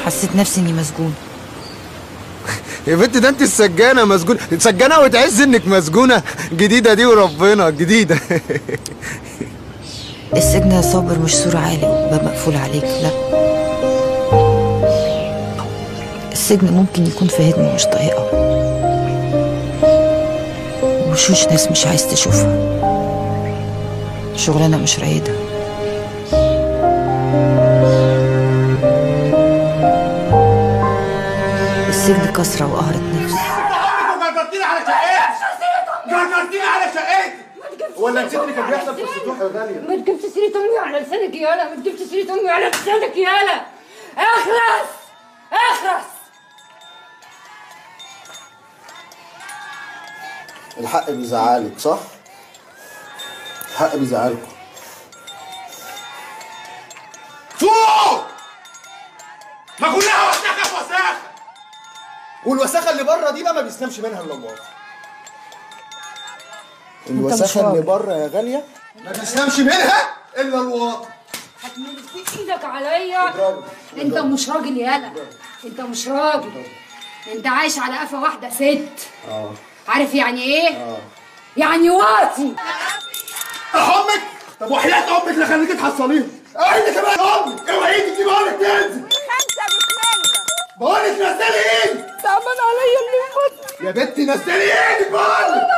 حسيت نفسي اني مسجون يا بنت ده انت السجانه مسجونه سجانه وتعز انك مسجونه جديده دي وربنا جديده السجن يا صابر مش سور عالي وباب مقفول عليك لا السجن ممكن يكون في هدمة مش طايقة وشوش ناس مش عايز تشوفها شغلانة مش رايدة السجن كسرة وقهرة نفس جرجرتيني على شقتي جرجرتيني على شقتي ولا نسيت اللي كان بيحصل في السطوح يا غاليه ما تجيبش سيرة أمي على لسانك يالا ما تجيبش سيرة أمي على لسانك يالا اخرس اخرس الحق بيزعلك صح؟ الحق بيزعلكم فوق ما كلها وساخه في وساخه والوساخه اللي بره دي بقى ما بيسلمش منها الا الله الوساخه اللي بره يا غاليه ما بيسلمش منها الا الواطي هتمد ايدك عليا اضربي. انت مش راجل يالا انت مش راجل انت عايش على قفا واحده ست اه عارف يعني ايه اه يعني واطي امك طب وحياة امك اللي خليكي تحصليها ايدي كمان امك اوعي ايدك دي بقولك تنزل خمسة بسم الله بقولك نزلي ايدك تعبان عليا اللي في بطني يا بنتي نزلي ايدك بقولك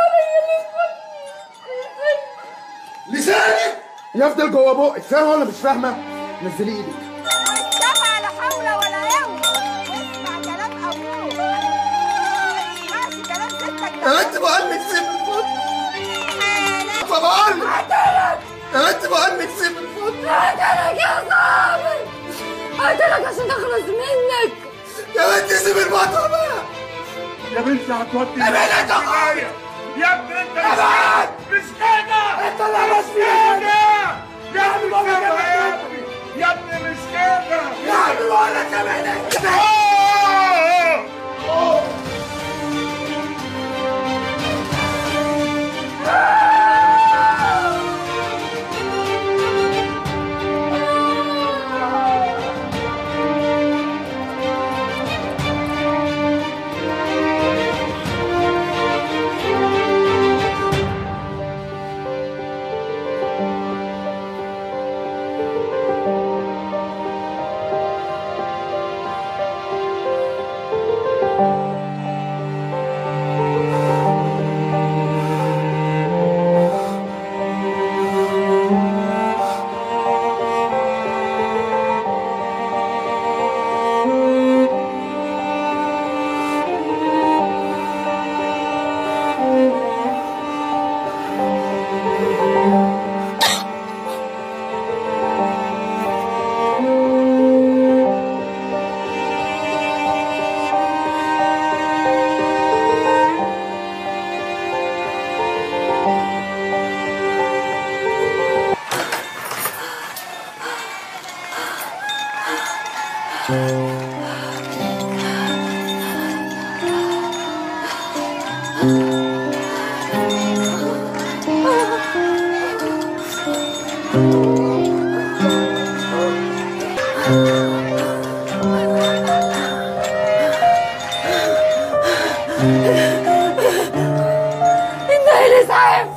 لسانك يفضل جوه بقك فاهمه ولا مش فاهمه نزلي ايدك مصطفى لا حول ولا قوة اسمع كلام أبوك ما تسمعش كلام ستك يا ده بنت بقولك سيب الفوت فبقولك يا بنت بقولك سيب الفوت قتلك يا صابر قتلك عشان اخلص منك يا بنتي سيب البطل بقى يا بنتي هتودي يا بنتي انت النهاية. يا ابني انت ابعد مش كده انت اللي عملت مش فيها كده يا ابني مش كده يا ابني يا ابني مش كده يا عم بقولك يا بنتي آه! انتهي الاسعاف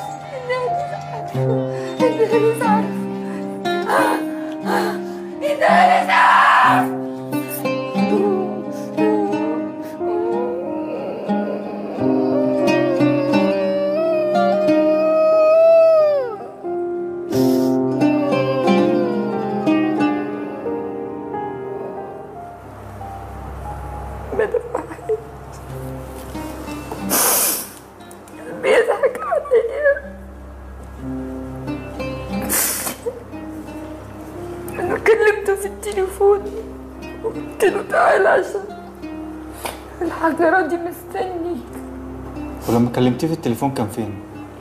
انتهي الاسعاف انتهي الاسعاف بيضحك عليا انا كلمته في التليفون وقلت له تعالى عشان الحجرة دي مستني ولما كلمتيه في التليفون كان فين؟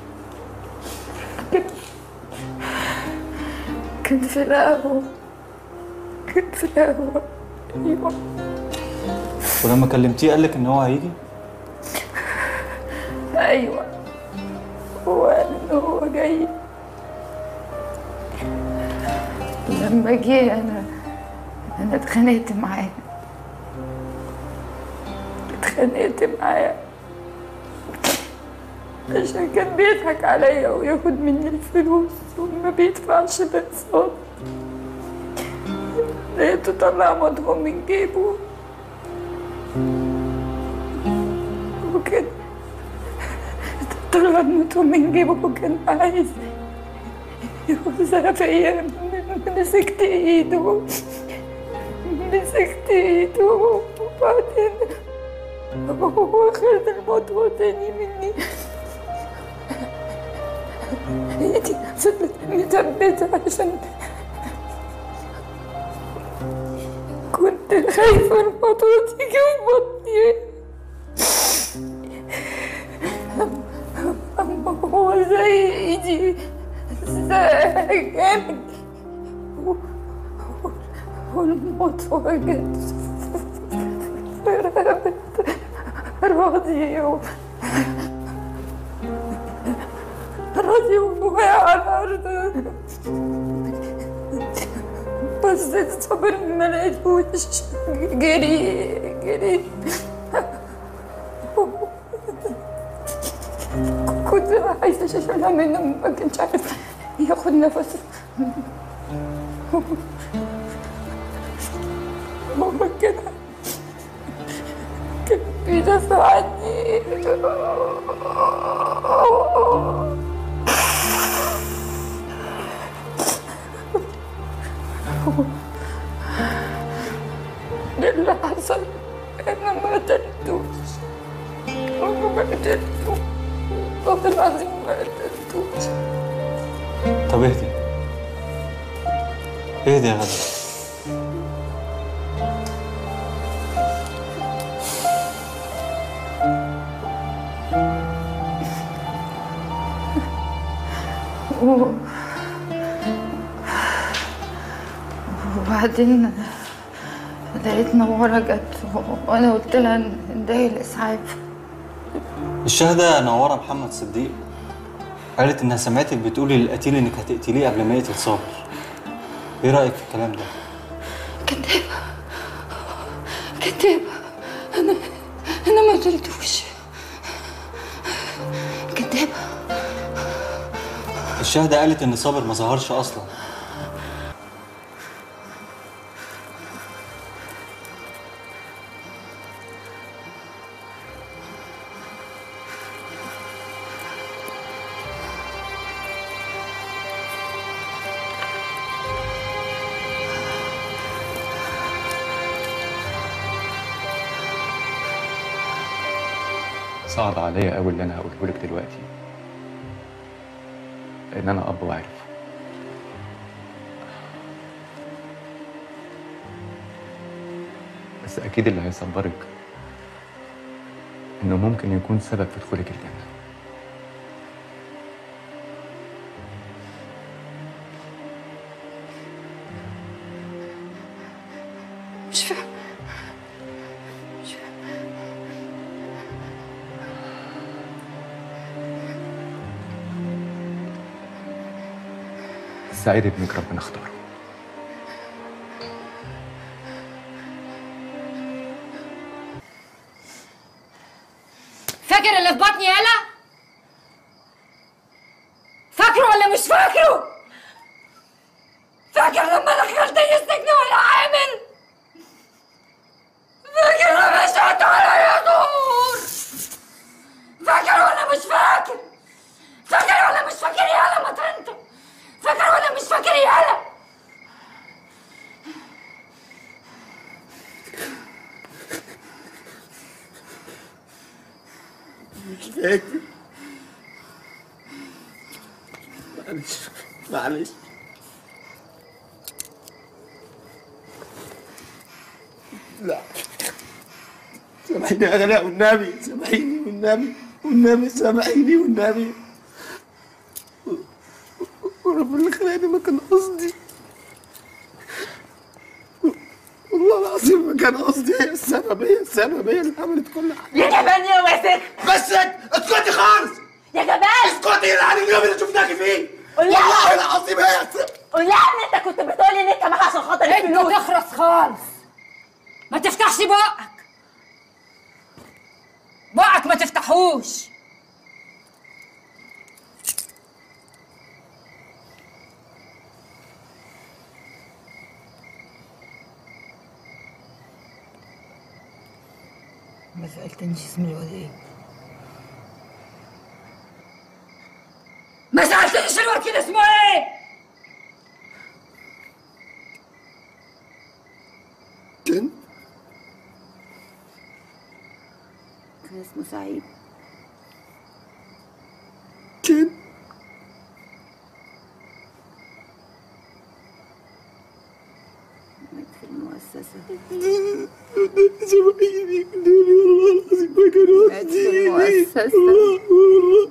كان في القهوة كان في القهوة ايوه ولما كلمتيه قالك ان هو هيجي؟ ايوه هو قال ان هو جاي لما جه انا انا اتخانقت معاه اتخانقت معاه عشان كان بيضحك عليا وياخد مني الفلوس وما بيدفعش الاقساط لقيته طلع مضمون من جيبه وكان طلع مضمون من جيبه وكان عايز يوزع فيا مسكت ايده مسكت ايده وبعدين هو خد الموضوع تاني مني ايدي فضلت مثبتة عشان كنت خايفة الموضوع تيجي في بطني أما هو زي ايدي زي جامد و- و- والموضوع جت في رقبة راضي و- راضي وقع على الأرض بصيت صبر ما لقيتهوش جري جري كنت عايزة أشيلها منه ما كانش عارف ياخد نفسه هو كده كان بيدفعني اللي حصل انا ما قتلتوش انا ما قتلتوش والله العظيم ما قتلتوش طب اهدي اهدي يا غدا و- وبعدين لقيت نوارة جت وانا قلت لها ندعي الاسعاف الشاهدة نورة محمد صديق قالت انها سمعتك بتقولي للقتيل انك هتقتليه قبل ما يقتل صابر ايه رأيك في الكلام ده؟ كدابة كدابة انا انا ما قتلتوش كدابة الشاهدة قالت ان صابر ما ظهرش اصلا صعب عليا قوي اللي انا هقوله لك دلوقتي لان انا اب وعارف بس اكيد اللي هيصبرك انه ممكن يكون سبب في دخولك الجنه مش فاهم مش فاهم سعيد ابنك ربنا اختاره فاكر اللي في بطني يالا فاكره ولا مش فاكره فاكر لما دخلتني السجن وانا عامل فاكر لما شهدت عليا دور فاكر ولا مش فاكر فاكر ولا مش فاكر يالا ما انت فاكر ولا مش فاكر يالا مش فاكر معلش معلش لا سامحيني يا غلاء والنبي سامحيني والنبي والنبي سامحيني والنبي ورب اللي خلاني ما كان قصدي والله العظيم ما كان قصدي هي السبب هي السبب هي اللي عملت كل حاجه يا جبان يا وسخ بس اسكتي خالص يا جبان اسكتي اللي علي اليوم اللي شفناكي فيه قول لي والله العظيم هي السبب قول لها ان انت كنت بتقولي ان انت معاها عشان خاطر انت الفلوس تخرس خالص ما تفتحش بقك بقك ما تفتحوش ما سألتنيش اسم الواد ايه ما سألتنيش الوكيل اسمه ايه كان كان اسمه سعيد كان مات في المؤسسة زمايلي يقولوا لي والله العظيم ما كانوا مات في المؤسسة والله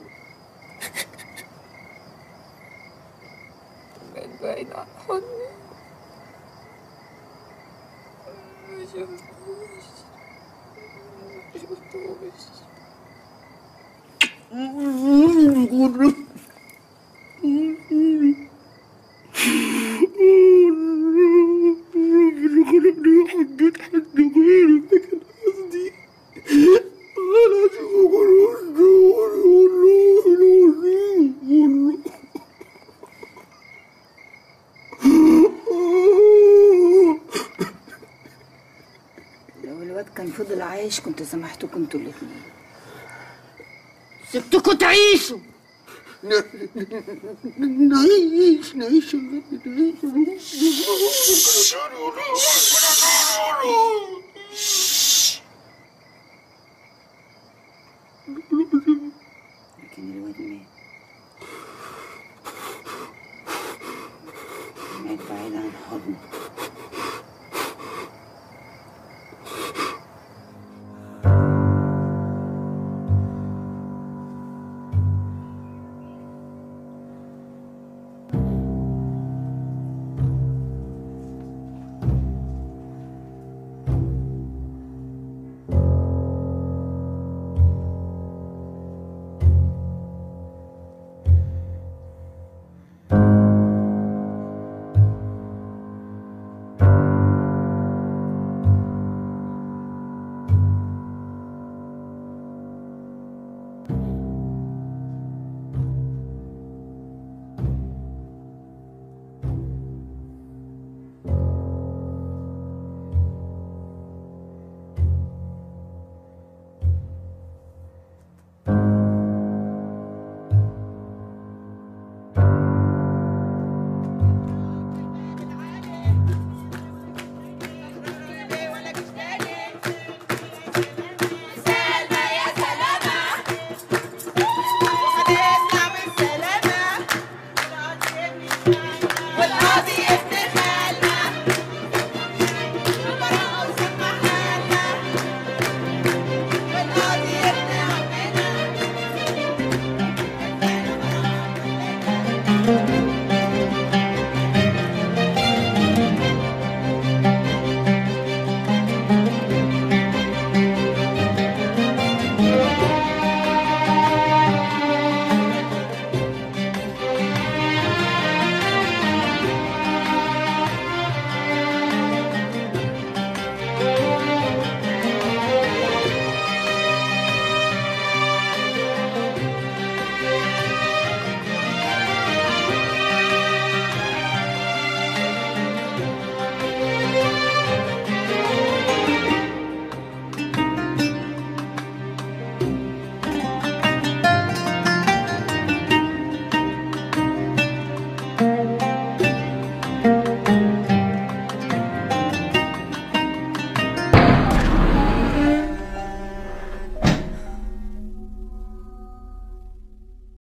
مات بعيد عن حضني ما شفتوش ما شفتوش خلقني حبيت حد غيرك ده كان قصدي والله العظيم غرور لو الواد كان فضل عايش كنت سامحتكم انتوا الاتنين سبتكوا تعيشوا نعيش نعيش يا غالي، نعيش